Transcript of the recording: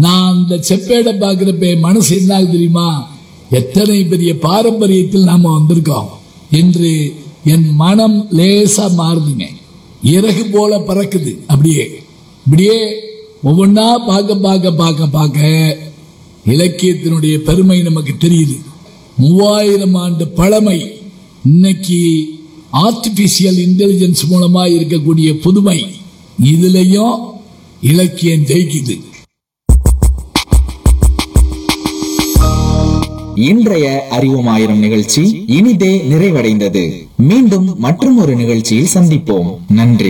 நான் அந்த செப்பேடை பார்க்கிறப்ப என் மனசு என்ன ஆகுது தெரியுமா எத்தனை பெரிய பாரம்பரியத்தில் நாம வந்திருக்கோம் என்று என் மனம் லேசா மாறுதுங்க இறகு போல பறக்குது அப்படியே இப்படியே ஒவ்வொன்றா பார்க்க பார்க்க பார்க்க பார்க்க இலக்கியத்தினுடைய பெருமை நமக்கு தெரியுது மூவாயிரம் ஆண்டு பழமை இன்னைக்கு ஆர்டிபிஷியல் இன்டெலிஜென்ஸ் மூலமா இருக்கக்கூடிய புதுமை இதுலயும் இலக்கியம் ஜெயிக்குது இன்றைய அறிவோம் ஆயிரம் நிகழ்ச்சி இனிதே நிறைவடைந்தது மீண்டும் மற்றும் ஒரு நிகழ்ச்சியில் சந்திப்போம் நன்றி